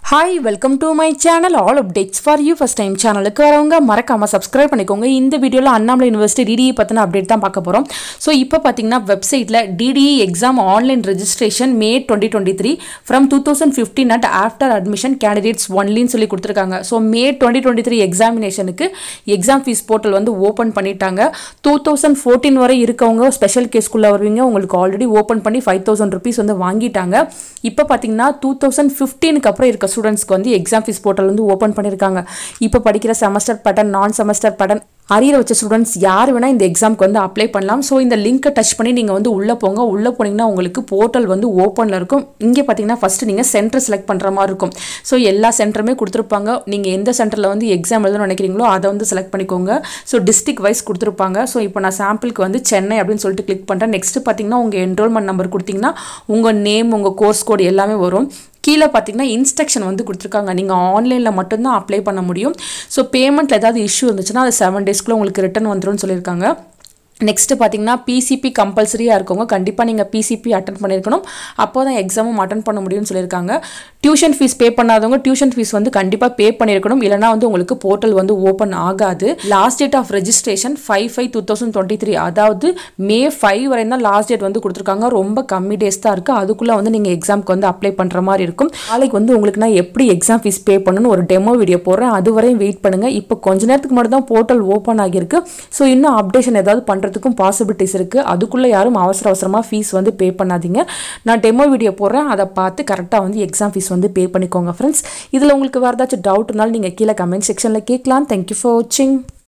hi welcome to my channel all updates for you first time சேனலுக்கு வரவங்க மறக்காமல் subscribe பண்ணிக்கோங்க இந்த வீடியோவில் அண்ணாமலை யூனிவர்சிட்டி டிடிஇ பற்றின அப்டேட் தான் பார்க்க போகிறோம் ஸோ இப்போ பார்த்தீங்கன்னா வெப்சைட்டில் DDE exam online registration May twenty twenty three from two thousand fifteen at after admission candidates ஒன்லின்னு சொல்லி கொடுத்துருக்காங்க so May twenty twenty three எக்ஸாமினேஷனுக்கு எக்ஸாம் ஃபீஸ் போர்ட்டல் வந்து ஓப்பன் பண்ணிட்டாங்க டூ தௌசண்ட் ஃபோர்டீன் வரை இருக்கவங்க ஸ்பெஷல் கேஸ்க்குள்ளே வருவீங்க உங்களுக்கு ஆல்ரெடி ஓப்பன் பண்ணி ஃபைவ் தௌசண்ட் ருபீஸ் வந்து வாங்கிட்டாங்க இப்போ பார்த்தீங்கன்னா டூ தௌசண்ட் ஃபிஃப்டீனுக்கு அப்புறம் இருக்க ஸ்டூடெண்ட்ஸ்க்கு வந்து எக்ஸாம் ஃபீஸ் போர்ட்டல் வந்து ஓப்பன் பண்ணியிருக்காங்க இப்போ படிக்கிற செமஸ்டர் பேட்டர்ன் நான் செமஸ்டர் பேட்டர்ன் அரியர் வச்ச ஸ்டூடெண்ட்ஸ் யார் வேணால் இந்த எக்ஸாம்க்கு வந்து அப்ளை பண்ணலாம் ஸோ இந்த லிங்க்கை டச் பண்ணி நீங்கள் வந்து உள்ளே போங்க உள்ளே போனீங்கன்னா உங்களுக்கு போர்ட்டல் வந்து ஓப்பனில் இருக்கும் இங்கே பார்த்தீங்கன்னா ஃபஸ்ட்டு நீங்கள் சென்டர் செலக்ட் பண்ணுற மாதிரி இருக்கும் ஸோ எல்லா சென்டருமே கொடுத்துருப்பாங்க நீங்கள் எந்த சென்டரில் வந்து எக்ஸாம் எழுதணும்னு நினைக்கிறீங்களோ அதை வந்து செலக்ட் பண்ணிக்கோங்க ஸோ டிஸ்ட்ரிக்ட் வைஸ் கொடுத்துருப்பாங்க ஸோ இப்போ நான் சாம்பிளுக்கு வந்து சென்னை அப்படின்னு சொல்லிட்டு கிளிக் பண்ணுறேன் நெக்ஸ்ட்டு பார்த்தீங்கன்னா உங்கள் என்ரோல்மெண்ட் நம்பர் கொடுத்தீங்கன்னா உங்கள் நேம் உங்கள் கோர்ஸ் கோட் எல்லாமே வரும் கீழே பார்த்தீங்கன்னா இன்ஸ்ட்ரக்ஷன் வந்து கொடுத்துருக்காங்க நீங்கள் ஆன்லைனில் மட்டும்தான் அப்ளை பண்ண முடியும் ஸோ பேமெண்ட்டில் ஏதாவது இஷ்யூ இருந்துச்சுன்னா அது செவன் டேஸ்க்குள்ளே உங்களுக்கு ரிட்டன் வந்துரும்னு சொல்லியிருக்காங்க நெக்ஸ்ட்டு பார்த்தீங்கன்னா பிசிபி கம்பல்சரியாக இருக்கவங்க கண்டிப்பாக நீங்கள் பிசிபி அட்டன் பண்ணியிருக்கணும் அப்போ தான் எக்ஸாமும் அட்டன் பண்ண முடியும்னு சொல்லியிருக்காங்க டியூஷன் ஃபீஸ் பே பண்ணாதவங்க டியூஷன் ஃபீஸ் வந்து கண்டிப்பாக பே பண்ணியிருக்கணும் இல்லைனா வந்து உங்களுக்கு போர்ட்டல் வந்து ஓப்பன் ஆகாது last date of registration five five two thousand twenty three அதாவது மே ஃபைவ் வரை தான் லாஸ்ட் டேட் வந்து கொடுத்துருக்காங்க ரொம்ப கம்மி டேஸ் தான் இருக்குது அதுக்குள்ளே வந்து நீங்கள் எக்ஸாமுக்கு வந்து அப்ளை பண்ணுற மாதிரி இருக்கும் நாளைக்கு வந்து உங்களுக்கு நான் எப்படி எக்ஸாம் ஃபீஸ் பே பண்ணணும்னு ஒரு டெமோ வீடியோ போடுறேன் அது வரையும் வெயிட் பண்ணுங்கள் இப்போ கொஞ்ச நேரத்துக்கு மட்டும் தான் போர்ட்டல் ஓப்பன் ஆகியிருக்கு ஸோ இன்னும் அப்டேஷன் ஏதாவது பண்ணுறதுக்கும் பாசிபிலிட்டிஸ் இருக்குது அதுக்குள்ளே யாரும் அவசர அவசரமாக ஃபீஸ் வந்து பே பண்ணாதீங்க நான் டெமோ வீடியோ போடுறேன் அதை பார்த்து கரெக்டாக வந்து எக்ஸாம் ஃபீஸ் வந்து பே பண்ணிக்கோங்க ஃப்ரெண்ட்ஸ் இதில் உங்களுக்கு வேறு ஏதாச்சும் டவுட் இருந்தாலும் நீங்கள் கீழே கமெண்ட் செக்ஷனில் கேட்கலாம் தேங்க்யூ ஃபார் வாட்சிங்